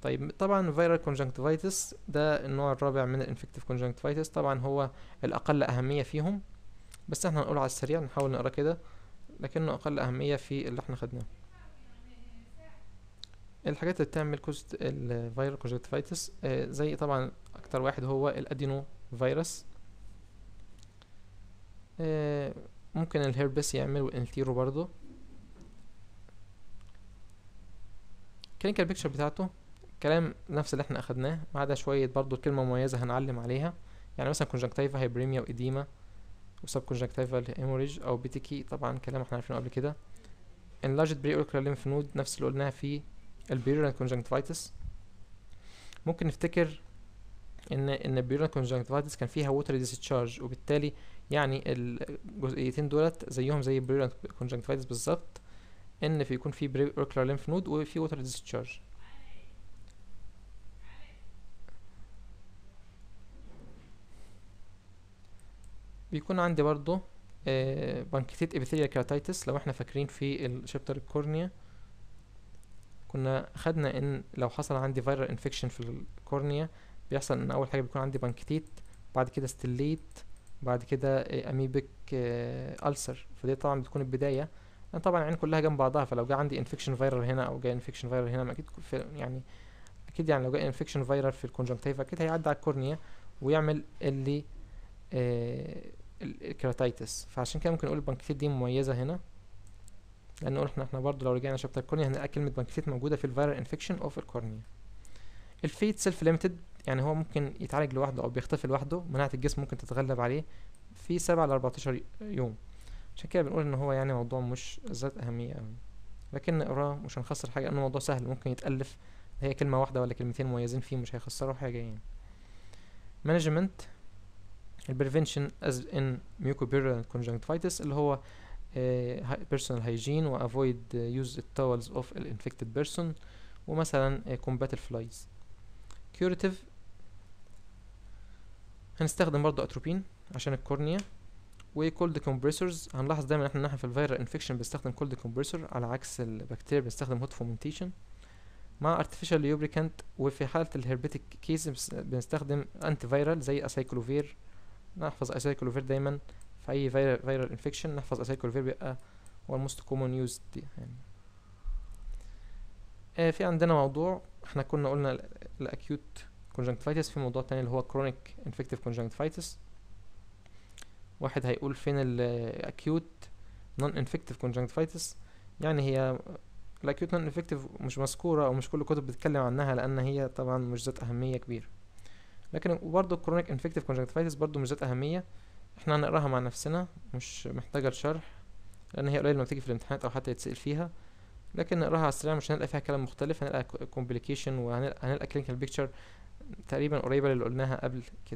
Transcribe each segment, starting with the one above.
طيب طبعا فيرال كونجكتيفايتس ده النوع الرابع من الانفكتيف كونجكتيفايتس طبعا هو الاقل اهميه فيهم بس احنا هنقول على السريع نحاول نقرا كده لكنه اقل اهميه في اللي احنا خدناه الحاجات اللي بتعمل كوست الفيرال كونجكتيفايتس آه زي طبعا اكتر واحد هو الادينو فيروس آه ممكن الهيربس يعمل والانتيرو برضو الكلينيكال بيكتشر بتاعته كلام نفس اللي احنا اخدناه ما عدا شويه برضو كلمه مميزه هنعلم عليها يعني مثلا كونجكتيفا هايبريميا واديما وسب كونجكتيفا هيموريج او بيتيكي طبعا كلام احنا عارفينه قبل كده enlarged بري lymph نود نفس اللي قلناها في البيرولان كونجكتيفايتس ممكن نفتكر ان ان البيرولان كونجكتيفايتس كان فيها ووتر ديسشارج وبالتالي يعني الجزئيتين دولت زيهم زي البيرولان كونجكتيفايتس بالظبط ان في يكون في بري lymph نود وفي ووتر ديسشارج بيكون عندي برضو آه بانكتيت ابيثيليال كيراتايتس لو احنا فاكرين في الشابتر الكورنيا كنا خدنا ان لو حصل عندي فيرال انفكشن في الكورنيا بيحصل ان اول حاجه بيكون عندي بانكتيت بعد كده ستيليت بعد كده آه اميبك آه ألسر فدي طبعا بتكون البدايه لان طبعا العين كلها جنب بعضها فلو جه عندي انفكشن فيرال هنا او جاي انفكشن فيرال هنا اكيد في يعني اكيد يعني لو جاي انفكشن فيرال في الكونجنكتيفا اكيد هيعدي على الكورنيا ويعمل اللي آه الكيراتايتس فعشان كده ممكن نقول البنكتيت دي مميزة هنا لأن احنا احنا برضه لو رجعنا شابتر الكورنيا هنلاقي كلمة بنكتيت موجودة في الفيرال انفكشن اوف الكورنيا الفيت سيلف ليميتد يعني هو ممكن يتعالج لوحده او بيختفي لوحده مناعة الجسم ممكن تتغلب عليه في سبعة لأربعتاشر يوم عشان كده بنقول ان هو يعني موضوع مش ذات أهمية أوي لكن نقراه مش هنخسر حاجة لأنه موضوع سهل ممكن يتألف هي كلمة واحدة ولا كلمتين مميزين فيه مش هيخسروا حاجة يعني مانجمنت البريفنشن از ان ميوكوبيرال كونجكتيفايتس اللي هو بيرسونال هايجين وافويد يوز التاولز اوف الانفكتد بيرسون ومثلا كومبات الفلايز كيوريتيف هنستخدم برضو اتروبين عشان الكورنيا وكولد كومبريسورز هنلاحظ دايما احنا نحن في الفيرال انفكشن بنستخدم كولد كومبريسور على عكس البكتيريا بنستخدم هوت فومنتيشن مع ارتفيشال ليوبريكانت وفي حالة الهربيتك كيس بنستخدم انتي فيرال زي اسايكلوفير نحفظ اسايكلوفير دايما في اي فيرال انفكشن نحفظ اسايكلوفير بيبقى هو الموست كومون يوز دي يعني آه في عندنا موضوع احنا كنا قلنا الاكيوت كونجكتيفايتس في موضوع تاني اللي هو كرونيك انفكتيف كونجكتيفايتس واحد هيقول فين الاكيوت نون انفكتيف كونجكتيفايتس يعني هي الاكيوت نون انفكتيف مش مذكوره او مش كل الكتب بتتكلم عنها لان هي طبعا مش ذات اهميه كبيره لكن برضه الكرونيك انفكتيف كونجكتيفايتس برضه مش ذات اهميه احنا هنقراها مع نفسنا مش محتاجه شرح لان هي قليل لما تيجي في الامتحانات او حتى يتسال فيها لكن نقراها على السريع مش هنلقى فيها كلام مختلف هنلقى كومبليكيشن وهنلقى كلينيكال بيكتشر تقريبا قريبه اللي قلناها قبل كده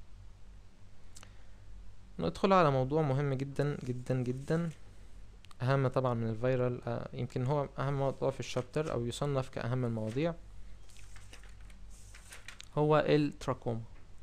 ندخل على موضوع مهم جدا جدا جدا اهم طبعا من الفيرال آه يمكن هو اهم موضوع في الشابتر او يصنف كاهم المواضيع هو التراكوما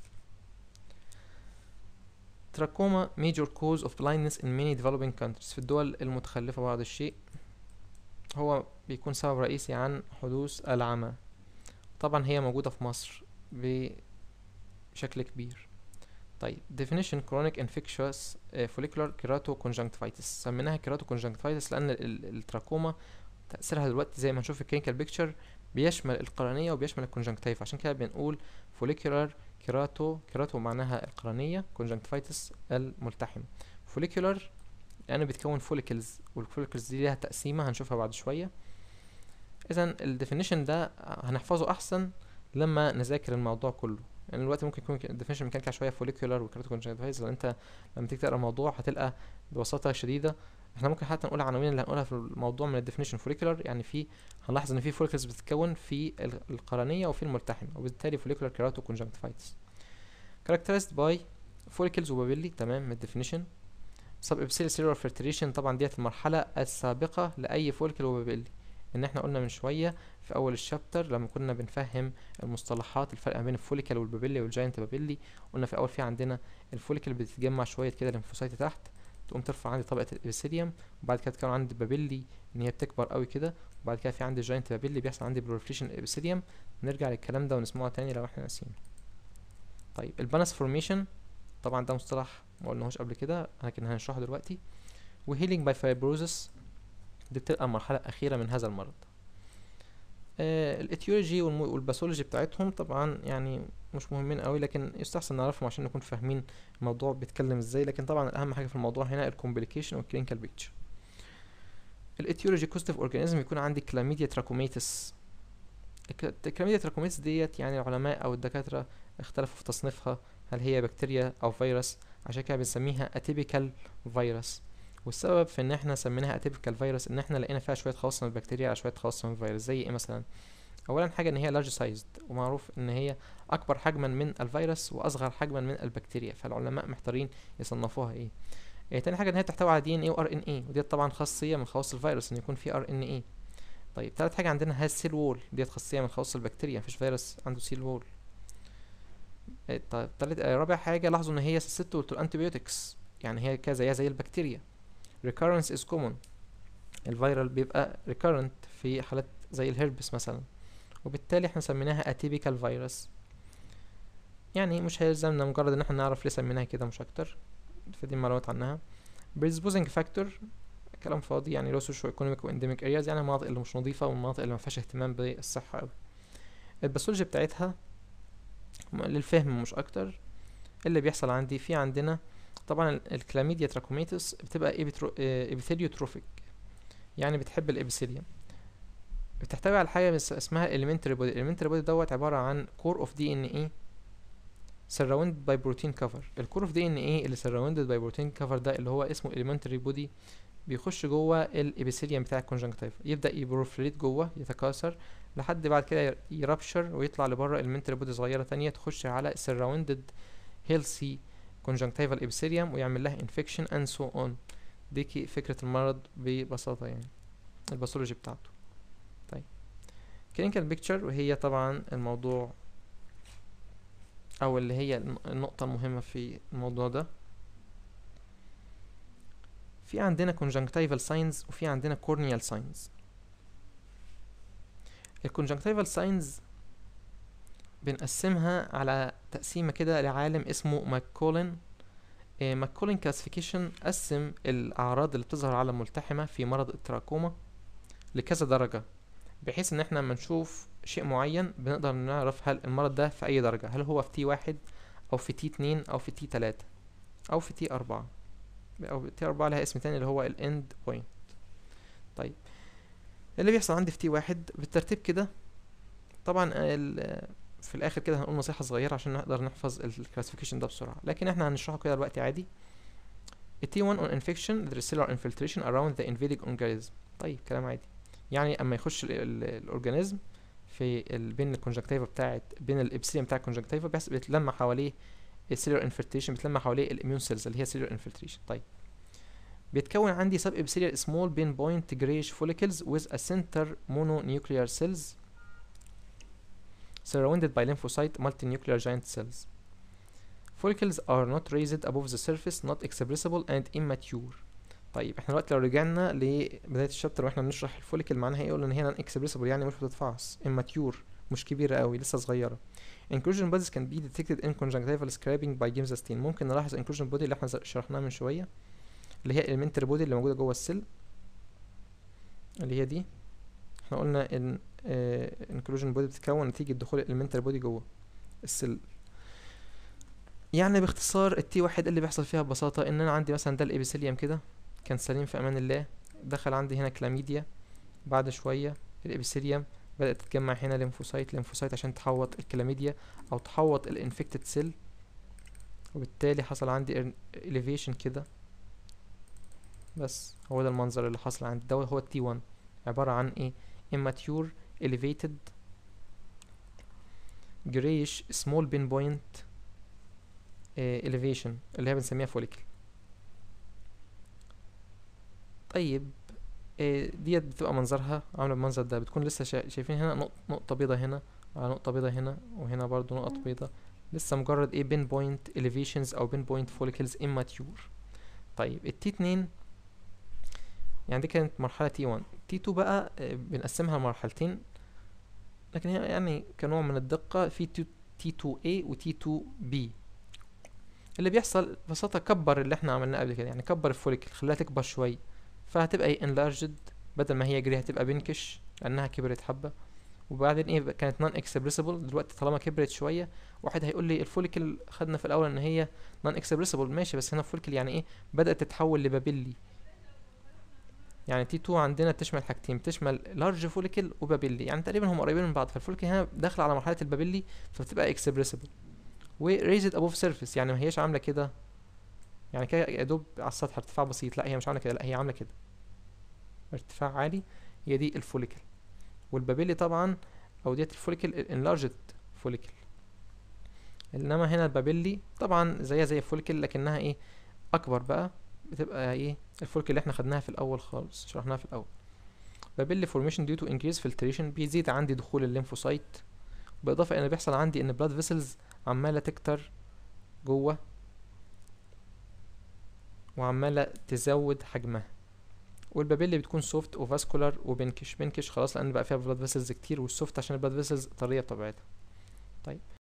تراكوما major cause of blindness in many developing countries في الدول المتخلفة بعض الشيء هو بيكون سبب رئيسي عن حدوث العمى طبعا هي موجودة في مصر بشكل كبير طيب definition chronic infectious follicular keratoconjunctivitis سميناها keratoconjunctivitis لأن التراكوما تأثيرها دلوقتي زي ما نشوف في الكلينيكال بيكتشر بيشمل القرنية وبيشمل الكونجنكتيف عشان كده بنقول follicular كيراتو كيراتو معناها القرنية conjunctivitis الملتحم follicular لأنه بيتكون فوليكلز والفوليكلز دي ليها تقسيمة هنشوفها بعد شوية إذا الديفينيشن ده هنحفظه أحسن لما نذاكر الموضوع كله يعني دلوقتي ممكن يكون الديفينيشن ميكانيكا شوية فوليكولار وكيراتو كونجنكتيفايتس لأن أنت لما تيجي تقرا الموضوع هتلقى ببساطة شديدة احنا ممكن حتى نقول العناوين اللي هنقولها في الموضوع من الديفينيشن فوليكولار يعني في هنلاحظ ان في فوليكلز بتتكون في القرنيه وفي الملتحمه وبالتالي فوليكولار كيراتو كونجنكتيفايتس characterized by follicles وبابيلي تمام من الديفينيشن سب ابسيل سيلولار فلتريشن طبعا ديت المرحله السابقه لاي فوليكل وبابيلي ان احنا قلنا من شويه في اول الشابتر لما كنا بنفهم المصطلحات الفرق ما بين الفوليكل والبابيلي والجاينت بابيلي قلنا في اول في عندنا الفوليكل بتتجمع شويه كده ليمفوسايت تحت تقوم ترفع عندي طبقه الابيثيليوم وبعد كده تكون عندي بابيلي ان هي بتكبر قوي كده وبعد كده في عندي جاينت بابيلي بيحصل عندي بروليفريشن الابيثيليوم نرجع للكلام ده ونسمعه تاني لو احنا ناسيين طيب البانس فورميشن طبعا ده مصطلح ما قلناهوش قبل كده لكن هنشرحه دلوقتي وهيلينج باي فايبروزس دي بتبقى المرحله الاخيره من هذا المرض آه الاتيولوجي والباثولوجي بتاعتهم طبعا يعني مش مهمين قوي لكن يستحسن نعرفهم عشان نكون فاهمين الموضوع بيتكلم ازاي لكن طبعا اهم حاجه في الموضوع هنا الكومبليكيشن والكلينيكال بيكتشر الاتيولوجي كوستيف اورجانيزم يكون عندي كلاميديا تراكوميتس الكلاميديا تراكوميتس ديت يعني العلماء او الدكاتره اختلفوا في تصنيفها هل هي بكتيريا او فيروس عشان كده بنسميها اتيبيكال فيروس والسبب في ان احنا سميناها اتيبيكال فيروس ان احنا لقينا فيها شويه خواص من البكتيريا على شويه خواص من الفيروس زي ايه مثلا اولا حاجه ان هي لارج سايزد ومعروف ان هي اكبر حجما من الفيروس واصغر حجما من البكتيريا فالعلماء محتارين يصنفوها ايه إيه تاني حاجه ان هي تحتوي على دي ان اي وار ان اي وديت طبعا خاصيه من خواص الفيروس ان يكون في ار ان اي طيب تالت حاجه عندنا هاز سيل وول ديت خاصيه من خواص البكتيريا مفيش فيروس عنده سيل وول إيه طيب تالت آه رابع حاجه لاحظوا ان هي سيستو الانتيبيوتكس يعني هي كذا زيها زي البكتيريا recurrence is common الفيرال بيبقى recurrent في حالات زي الهربس مثلا وبالتالي احنا سميناها اتيبيكال فيروس يعني مش هيلزمنا مجرد ان احنا نعرف ليه سميناها كده مش اكتر فدي معلومات عنها predisposing factor كلام فاضي يعني لو سوشيو ايكونوميك وانديميك ارياز يعني المناطق اللي مش نظيفه والمناطق اللي ما فيهاش اهتمام بالصحه قوي الباثولوجي بتاعتها للفهم مش اكتر اللي بيحصل عندي في عندنا طبعا الكلاميديا تراكوميتس بتبقى ابيثيليوتروفيك يعني بتحب الابيثيليوم بتحتوي على حاجه اسمها elementary body elementary body دوت عباره عن core of DNA surrounded by protein cover الكور اوف دي ان ايه اللي surrounded by protein cover ده اللي هو اسمه elementary body بيخش جوه الابيثيليوم بتاع الكونجنكتيفا يبدا يبروفليت جوه يتكاثر لحد بعد كده يرابشر ويطلع لبره elementary body صغيره تانية تخش على surrounded healthy conjunctival epithelium ويعمل لها infection and so on دي كي فكرة المرض ببساطة يعني الباثولوجي بتاعته طيب clinical picture وهي طبعا الموضوع او اللي هي النقطة المهمة في الموضوع ده في عندنا conjunctival signs وفي عندنا corneal signs الconjunctival signs بنقسمها على تقسيمة كده لعالم اسمه ماكولين إيه ماكولين كلاسيفيكيشن قسم الأعراض اللي بتظهر على الملتحمة في مرض التراكوما لكذا درجة بحيث ان احنا لما نشوف شيء معين بنقدر نعرف هل المرض ده في اي درجة هل هو في تي واحد او في تي اتنين او في تي تلاتة او في تي اربعة او تي اربعة لها اسم تاني اللي هو الاند بوينت طيب اللي بيحصل عندي في تي واحد بالترتيب كده طبعا في الاخر كده هنقول نصيحه صغيره عشان نقدر نحفظ الكلاسيفيكيشن ده بسرعه لكن احنا هنشرحه كده دلوقتي عادي T1 on infection there is cellular infiltration around the invading organism طيب كلام عادي يعني اما يخش الاورجانيزم في ال بين الكونجكتيفا بتاعت بين الابسيليوم بتاع الكونجكتيفا بيحصل بيتلم حواليه السيلولار انفلتريشن بيتلم حواليه الاميون سيلز اللي هي سيلولار انفلتريشن طيب بيتكون عندي سب ابسيليال سمول بين بوينت جريش فوليكلز with a center mononuclear cells surrounded by lymphocyte multinuclear giant cells. Follicles are not raised above the surface, not expressible and immature. طيب احنا دلوقتي لو رجعنا لبداية الشابتر واحنا بنشرح الفوليكل معناها ايه قلنا ان هي non expressible يعني مش بتتفعص immature مش كبيرة قوي لسه صغيرة inclusion bodies can be detected in conjunctival scraping by Giemsa ممكن نلاحظ inclusion body اللي احنا شرحناها من شوية اللي هي elementary body اللي موجودة جوه السيل اللي هي دي احنا قلنا ان انكلوجن بودي بتتكون نتيجة دخول الالمنتال بودي جوه السيل يعني باختصار التي واحد اللي بيحصل فيها ببساطة ان انا عندي مثلا ده الابيثيليوم كده كان سليم في امان الله دخل عندي هنا كلاميديا بعد شوية الابيثيليوم بدأت تتجمع هنا ليمفوسايت ليمفوسايت عشان تحوط الكلاميديا او تحوط الانفكتد سيل وبالتالي حصل عندي elevation كده بس هو ده المنظر اللي حصل عندي ده هو التي 1 عبارة عن ايه immature elevated grayish small pinpoint uh, elevation اللي هي بنسميها follicle طيب uh, ديت بتبقى منظرها عامله بالمنظر ده بتكون لسه شا... شايفين هنا نقط... نقطه بيضه هنا على نقطه بيضه هنا وهنا برضو نقط بيضه لسه مجرد ايه بين بوينت elevations او بين بوينت follicles immature طيب التي اتنين يعني دي كانت مرحلة تي 1 تي 2 بقى آه، بنقسمها لمرحلتين لكن هي يعني كنوع من الدقة في تي 2 A و تي 2 B اللي بيحصل ببساطة كبر اللي احنا عملناه قبل كده يعني كبر الفوليكل خلاها تكبر شوية فهتبقى ايه enlarged بدل ما هي جري هتبقى بنكش لانها كبرت حبة وبعدين ايه بقى كانت نون اكسبريسيبل دلوقتي طالما كبرت شوية واحد هيقول لي الفوليكل خدنا في الاول ان هي نون اكسبريسيبل ماشي بس هنا الفوليكل يعني ايه بدأت تتحول لبابيلي يعني تي 2 عندنا بتشمل حاجتين بتشمل لارج فوليكل وبابيلي يعني تقريبا هم قريبين من بعض فالفوليكل هنا داخله على مرحله البابيلي فبتبقى اكسبريسيبل وريزد ابوف سيرفيس يعني ما هيش عامله كده يعني كده يا دوب على السطح ارتفاع بسيط لا هي مش عامله كده لا هي عامله كده ارتفاع عالي هي دي الفوليكل والبابيلي طبعا او ديت الفوليكل انلارجد فوليكل انما هنا البابيلي طبعا زيها زي الفوليكل لكنها ايه اكبر بقى بتبقى ايه الفولك اللي احنا خدناها في الاول خالص شرحناها في الاول بابيلي فورميشن ديو تو انكريز فلتريشن بيزيد عندي دخول الليمفوسايت بالاضافه ان بيحصل عندي ان بلاد فيسلز عماله تكتر جوه وعماله تزود حجمها والبابيلي بتكون سوفت وفاسكولار وبنكش بنكش خلاص لان بقى فيها بلاد فيسلز كتير والسوفت عشان البلاد فيسلز طريه بطبيعتها طيب